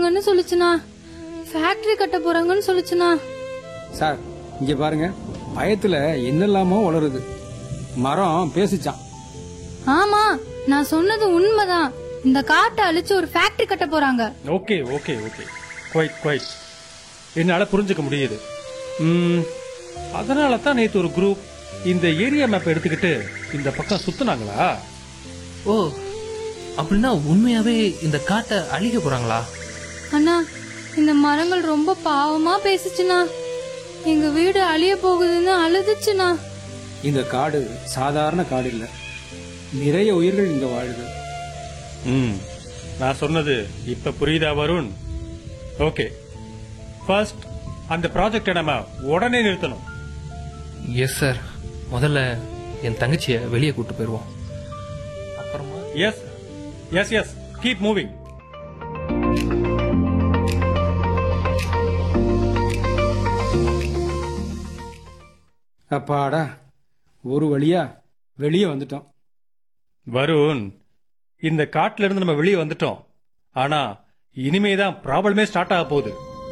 போறாங்கன்னு சொல்லுச்சுனா ஃபேக்டரி கட்ட போறாங்கன்னு சொல்லுச்சுனா சார் இங்க பாருங்க பயத்துல என்னெல்லாமோ வளருது மரம் பேசிச்சான் ஆமா நான் சொன்னது உண்மைதான் இந்த காட்டை அழிச்சு ஒரு ஃபேக்டரி கட்ட போறாங்க okay okay okay quite quite என்னால புரிஞ்சுக்க முடியுது ம், அதனால தான் நேத்து ஒரு குரூப் இந்த ஏரியா மேப் எடுத்துக்கிட்டு இந்த பக்கம் சுத்துனாங்களா ஓ அப்படின்னா உண்மையாவே இந்த காட்டை அழிக்க போறாங்களா அண்ணா இந்த மரங்கள் ரொம்ப பாவமா பேசுச்சுண்ணா எங்க வீடு அழிய போகுதுன்னு அழுதுச்சுண்ணா இந்த காடு சாதாரண காடு இல்ல நிறைய உயிர்கள் இங்க வாழுது ம் நான் சொன்னது இப்ப புரியுதா வருண் ஓகே ஃபர்ஸ்ட் அந்த ப்ராஜெக்டை நம்ம உடனே நிறுத்தணும் எஸ் சார் முதல்ல என் தங்கச்சியை வெளியே கூட்டு போயிருவோம் அப்புறமா yes yes yes keep moving அப்பாடா ஒரு வழியா வெளியே வந்துட்டோம் வருண் இந்த காட்டுல இருந்து நம்ம வெளியே வந்துட்டோம் ஆனா இனிமே தான் ப்ராப்ளமே ஸ்டார்ட் ஆக போகுது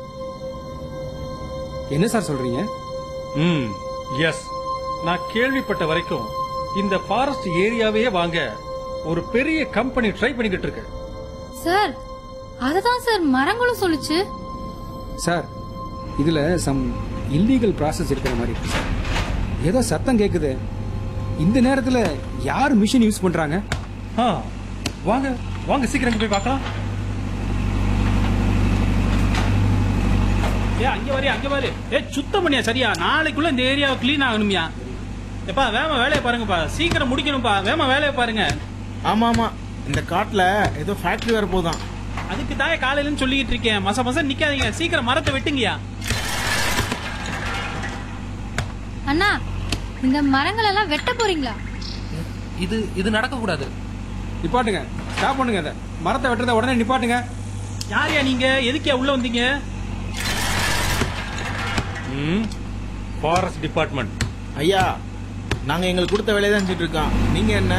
என்ன சார் சொல்றீங்க ம் எஸ் நான் கேள்விப்பட்ட வரைக்கும் இந்த ஃபாரஸ்ட் ஏரியாவே வாங்க ஒரு பெரிய கம்பெனி ட்ரை பண்ணிக்கிட்டு இருக்கு சார் அததான் சார் மரங்களும் சொல்லுச்சு சார் இதுல சம் இல்லீகல் ப்ராசஸ் இருக்கிற மாதிரி இருக்கு சார் ஏதோ சத்தம் கேக்குது இந்த நேரத்துல யார் மிஷின் யூஸ் பண்றாங்க ஆ, வாங்க வாங்க சீக்கிரம் போய் பார்க்கலாம் ஏ அங்க வரியா அங்க பாரு ஏ சுத்தம் பண்ணியா சரியா நாளைக்குள்ள இந்த ஏரியாவை க்ளீன் ஆகணுமியா எப்பா வேம வேலையை பாருங்கப்பா சீக்கிரம் முடிக்கணும்ப்பா வேம வேலையை பாருங்க ஆமா ஆமா இந்த காட்டுல ஏதோ ஃபேக்டரி வர போதான் அதுக்கு தான் காலையிலன்னு சொல்லிக்கிட்டு இருக்கேன் மச மசம் நிக்காதீங்க சீக்கிரம் மரத்தை வெட்டுங்கயா அண்ணா இந்த மரங்கள் எல்லாம் வெட்ட போறீங்களா இது இது நடக்க கூடாது நிப்பாட்டுங்க ஸ்டாப் பண்ணுங்க அதை மரத்தை வெட்டுறத உடனே நிப்பாட்டுங்க யாரையா நீங்க எதுக்கியா உள்ள வந்தீங்க ம் ஃபாரஸ்ட் டிபார்ட்மெண்ட் ஐயா நாங்க எங்களுக்கு கொடுத்த வேலையை தான் செஞ்சுட்டு இருக்கோம் நீங்க என்ன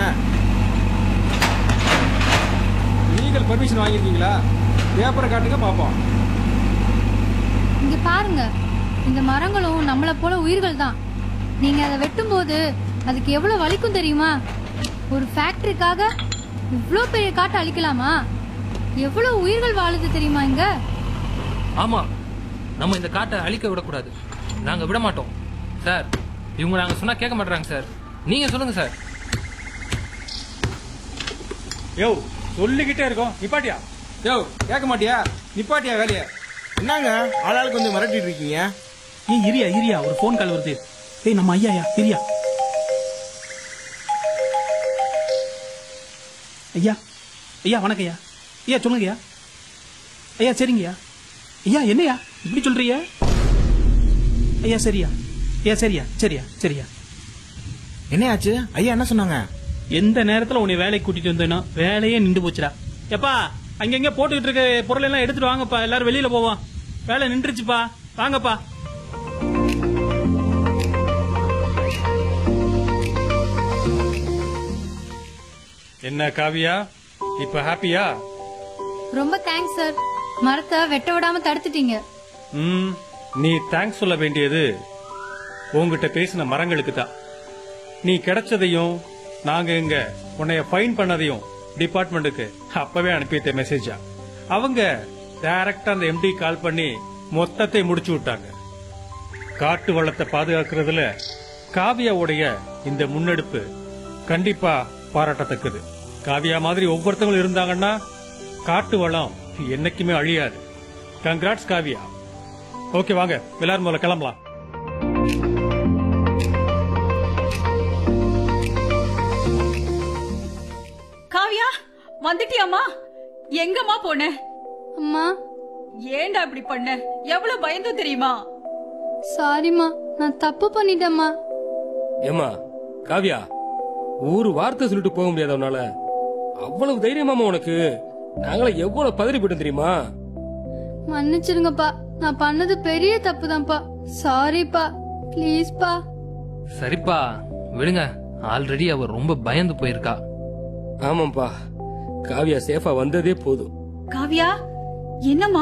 லீகல் பர்மிஷன் வாங்கியிருக்கீங்களா பேப்பரை காட்டுங்க பார்ப்போம் இங்க பாருங்க இந்த மரங்களும் நம்மள போல உயிர்கள் தான் நீங்க அதை வெட்டும்போது அதுக்கு எவ்வளவு வலிக்கும் தெரியுமா ஒரு ஃபேக்டரிக்காக இவ்ளோ பெரிய காட்டை அழிக்கலாமா எவ்வளவு உயிர்கள் வாழுது தெரியுமா இங்க ஆமா நம்ம இந்த காட்டை அழிக்க விடக்கூடாது நாங்க விட மாட்டோம் சார் இவங்க நாங்க சொன்னா கேட்க மாட்டாங்க சார் நீங்க சொல்லுங்க சார் யோ சொல்லிக்கிட்டே இருக்கோம் நிப்பாட்டியா யோ கேட்க மாட்டியா நிப்பாட்டியா வேலைய என்னங்க ஆளாளுக்கு கொஞ்சம் மிரட்டிட்டு இருக்கீங்க ஏய் இரியா இரியா ஒரு ஃபோன் கால் வருது ஏய் நம்ம ஐயாயா இரியா ஐயா ஐயா வணக்கம் ஐயா ஐயா சொல்லுங்க ஐயா ஐயா சரிங்கய்யா ஐயா என்னய்யா இப்படி சொல்றீங்க ஐயா சரியா ஐயா சரியா சரியா சரியா என்னையாச்சு ஐயா என்ன சொன்னாங்க எந்த நேரத்துல உன்னை வேலைக்கு கூட்டிட்டு வந்தேனோ வேலையே நின்று போச்சுடா எப்பா அங்கங்க போட்டுக்கிட்டு இருக்க பொருள் எல்லாம் எடுத்துட்டு வாங்கப்பா எல்லாரும் வெளியில போவோம் வேலை நின்றுச்சுப்பா வாங்கப்பா என்ன காவியா இப்ப ஹாப்பியா ரொம்ப தேங்க்ஸ் சார் மரத்தை வெட்ட விடாம தடுத்துட்டீங்க ம் நீ தேங்க்ஸ் சொல்ல வேண்டியது உன்கிட்ட பேசின மரங்களுக்கு தான் நீ கிடைச்சதையும் நாங்க இங்க உன்னைய ஃபைன் பண்ணதையும் டிபார்ட்மெண்ட்டுக்கு அப்பவே அனுப்பிட்ட மெசேஜா அவங்க டைரக்டா அந்த எம்டி கால் பண்ணி மொத்தத்தை முடிச்சு விட்டாங்க காட்டு வளத்தை பாதுகாக்கிறதுல காவியாவுடைய இந்த முன்னெடுப்பு கண்டிப்பா பாராட்டத்தக்கது காவியா மாதிரி ஒவ்வொருத்தவங்களும் இருந்தாங்கன்னா காட்டு வளம் என்னைக்குமே அழியாது கங்க்ராட்ஸ் காவியா ஓகே வாங்க எல்லாரும் முதல்ல கிளம்பலாம் காவியா வந்துட்டியாமா எங்கம்மா போன அம்மா ஏன்டா இப்படி பண்ண எவ்வளவு பயந்து தெரியுமா சாரிம்மா நான் தப்பு பண்ணிட்டேம்மா ஏமா காவியா ஒரு வார்த்தை சொல்லிட்டு போக முடியாத உன்னால அவ்வளவு தைரியமாமா உனக்கு நாங்கள எவ்வளவு பதறி போயிட்டோம் தெரியுமா மன்னிச்சிருங்கப்பா நான் பண்ணது பெரிய தப்பு தான்ப்பா சாரிப்பா ப்ளீஸ்ப்பா சரிப்பா விடுங்க ஆல்ரெடி அவ ரொம்ப பயந்து போயிருக்கா ஆமாப்பா காவியா சேஃபா வந்ததே போதும் காவியா என்னம்மா